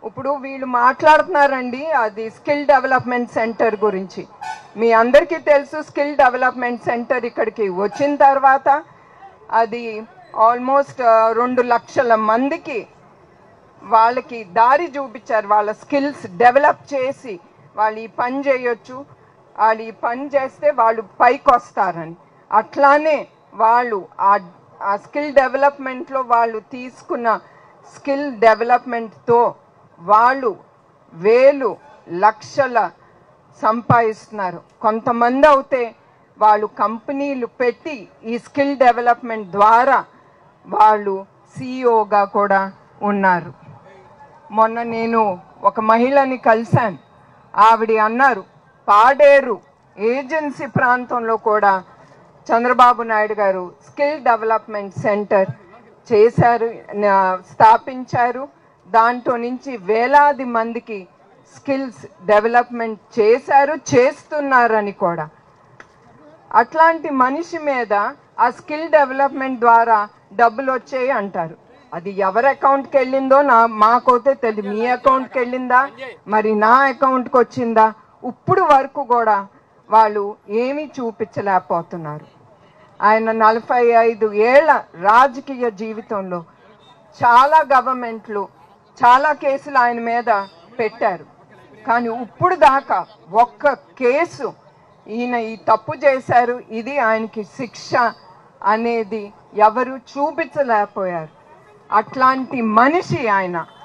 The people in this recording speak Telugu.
ఇప్పుడు వీళ్ళు మాట్లాడుతున్నారండి అది స్కిల్ డెవలప్మెంట్ సెంటర్ గురించి మీ అందరికీ తెలుసు స్కిల్ డెవలప్మెంట్ సెంటర్ ఇక్కడికి వచ్చిన తర్వాత అది ఆల్మోస్ట్ రెండు లక్షల మందికి వాళ్ళకి దారి చూపించారు వాళ్ళ స్కిల్స్ డెవలప్ చేసి వాళ్ళు ఈ పని చేయొచ్చు వాళ్ళు ఈ పని చేస్తే వాళ్ళు పైకి వస్తారని అట్లానే వాళ్ళు ఆ ఆ స్కిల్ డెవలప్మెంట్లో వాళ్ళు తీసుకున్న స్కిల్ డెవలప్మెంట్తో వాళ్ళు వేలు లక్షల సంపాదిస్తున్నారు కొంతమంది అయితే వాళ్ళు కంపెనీలు పెట్టి ఈ స్కిల్ డెవలప్మెంట్ ద్వారా వాళ్ళు సిఇఓగా కూడా ఉన్నారు మొన్న నేను ఒక మహిళని కలిశాను ఆవిడ అన్నారు పాడేరు ఏజెన్సీ ప్రాంతంలో కూడా చంద్రబాబు నాయుడు గారు స్కిల్ డెవలప్మెంట్ సెంటర్ చేశారు నా- స్థాపించారు దాంట్లో నుంచి వేలాది మందికి స్కిల్స్ డెవలప్మెంట్ చేశారు చేస్తున్నారని కూడా అట్లాంటి మనిషి మీద ఆ స్కిల్ డెవలప్మెంట్ ద్వారా డబ్బులు వచ్చాయి అంటారు అది ఎవరి అకౌంట్కి వెళ్ళిందో నా మాకైతే తెలియదు మీ అకౌంట్కి వెళ్ళిందా మరి నా అకౌంట్కి వచ్చిందా ఇప్పుడు వరకు కూడా వాళ్ళు ఏమీ చూపించలేకపోతున్నారు ఆయన నలభై ఐదు ఏళ్ల రాజకీయ జీవితంలో చాలా గవర్నమెంట్లు చాలా కేసులు ఆయన మీద పెట్టారు కానీ ఇప్పుడు దాకా ఒక్క కేసు ఈయన ఈ తప్పు చేశారు ఇది ఆయనకి శిక్ష అనేది ఎవరు చూపించలేకపోయారు అట్లాంటి మనిషి ఆయన